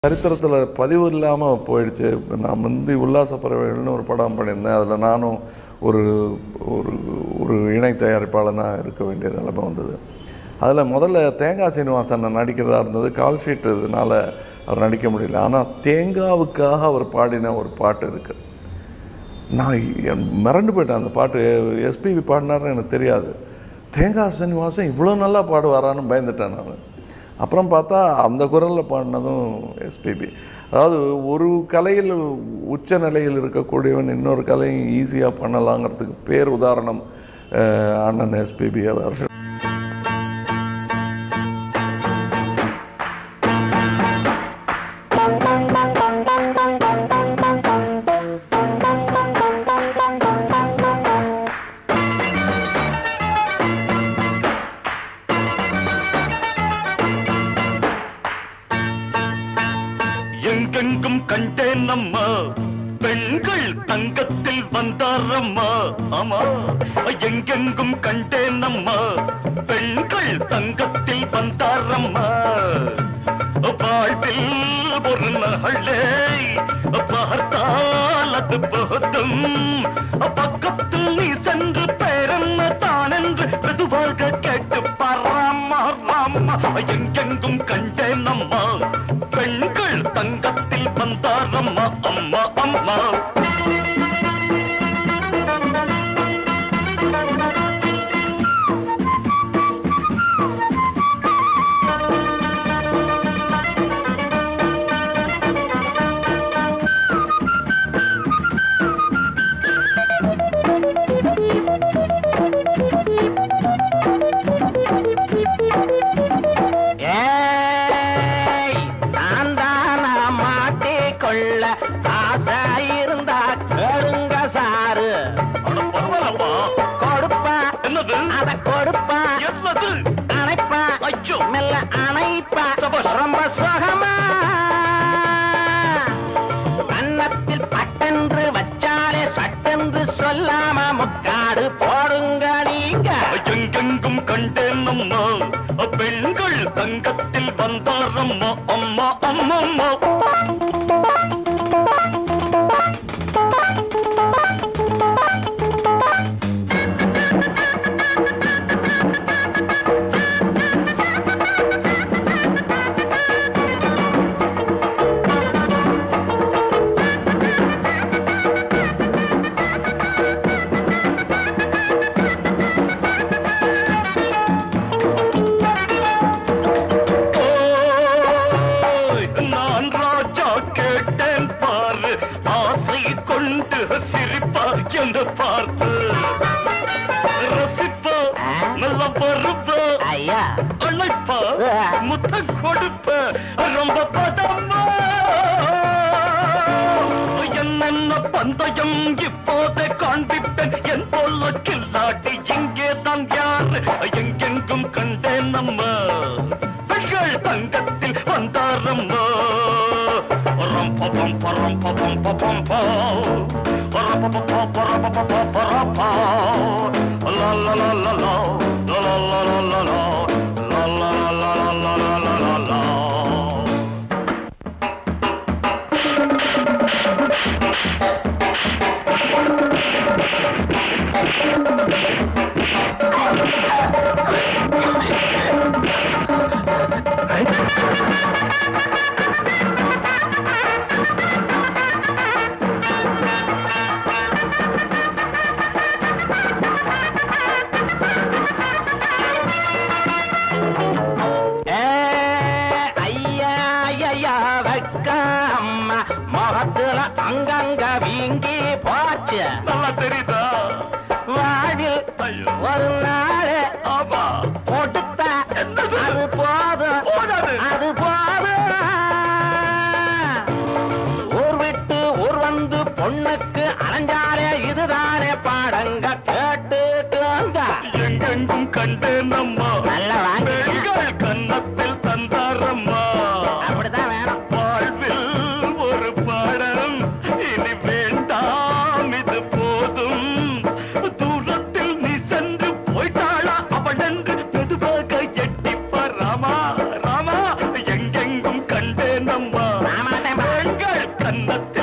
சரித்திரத்தில் பதிவு இல்லாமல் போயிடுச்சு இப்ப நான் முந்தி உல்லாச பறவைகள்னு ஒரு படம் பண்ணியிருந்தேன் அதில் நானும் ஒரு ஒரு ஒரு இணை தயாரிப்பாளனாக இருக்க வேண்டிய நிலைமை வந்தது அதில் முதல்ல தேங்காய் சீனிவாசன் நடிக்கிறதா இருந்தது கால் ஷீட் இதனால் அவர் நடிக்க முடியல ஆனால் தேங்காவுக்காக அவர் பாடின ஒரு பாட்டு இருக்குது நான் என் மிரண்டு போயிட்டேன் அந்த பாட்டு எஸ்பிபி பாடினாருன்னு எனக்கு தெரியாது தேங்காய் சீனிவாசன் இவ்வளோ நல்லா பாடுவாரான்னு பயந்துட்டேன் நான் அப்புறம் பார்த்தா அந்த குரலில் பாடினதும் எஸ்பிபி அதாவது ஒரு கலையில் உச்ச நிலையில் இருக்கக்கூடியவன் இன்னொரு கலையும் ஈஸியாக பண்ணலாங்கிறதுக்கு பேர் உதாரணம் அஹ், அண்ணன் எஸ்பிபி அவர்கள் எங்கெங்கும் கண்டேன் அம்மா பெண்கள் தங்கத்தில் வந்தாரம்மா ஆமா எங்கெங்கும் கண்டேன் அம்மா பெண்கள் தங்கத்தில் வந்தாரம்மா வாழ்வில் ஒரு நகழே பார்த்தால் அது போதும் பக்கத்தில் நீ சென்று பேரன்ன தான் என்று மெதுவாக கேட்டு பாராமா ராமா எங்கெங்கும் கண்டேன் அம்மா பெண்கள் தங்கத்தில் வந்தாரம்மா அம்மா அம்மா ஏய், நான் தானா மாட்டிக்கொள்ள ஆசை இருந்தா கேளுங்க சாரு அட பரவாயில்லப்பா கொடுப்பா என்னது அத கொடுப்பா என்னது அணைப்பா ஐயோ மெல்ல அணைப்பா சபாஷ். ரொம்ப சுகமா கன்னத்தில் பட்டென்று வச்சாலே சட்டென்று சொல்லாம முக்காடு போடுங்க நீங்க எங்கெங்கும் கண்டேன் அம்மா பெண்கள் தங்கத்தில் வந்தாரம்மா அம்மா அம்மா அம்மா ஓய், நான் ராஜா கேட்டேன் பாரு ஆசை கொண்டு சிரிப்பா என்று பார்த்து ரசிப்பா நல்ல பருப்பா ஐயா அழைப்பா முத்தம் கொடுப்ப ரொம்ப பதமா என்னென்ன பந்தயம் இப்போதே காண்பிப்பேன் என் போல கில்லாடி இங்கே தான் யார் எங்கெங்கும் கண்டேன் நம்ம பெண்கள் தங்கத்தில் வந்தாரம்மா ரம்பபம் பரம்பபம் பபம் பா ரபபப பரபப பரபா லா லா லா லா லா லா லா லா லா லா லா லா லா லா லா லா லா லா லா ஏ, ஐயா ஐயா வெக்க அம்மா முகத்துல அங்கங்க வீங்கி போச்சு நல்லா தெரியுதா வாழ்வில் ஐயோ ஒரு நாள் ஆமா கொடுத்த என்னது? அது போதும் போதாது. அது போதும் ஊர் விட்டு ஊர் வந்து பொண்ணுக்கு அலைஞ்சாலே இதுதானே பாடங்க கேட்டுக்கோங்க எங்கெங்கும் கண்டேன் அம்மா நல்லா வாங்கிக்க. பெண்கள் கன்னத்தில் தந்தாரம்மா அப்படிதான் வேணும் வாழ்வில் ஒரு பாடம் இனி வேண்டாம் இது போதும் தூரத்தில் நீ சென்று போய்ட்டாளா அவள் என்று மெதுவாக எட்டிப்ப ராமா ராமா எங்கெங்கும் கண்டேன் அம்மா தன்னத்தே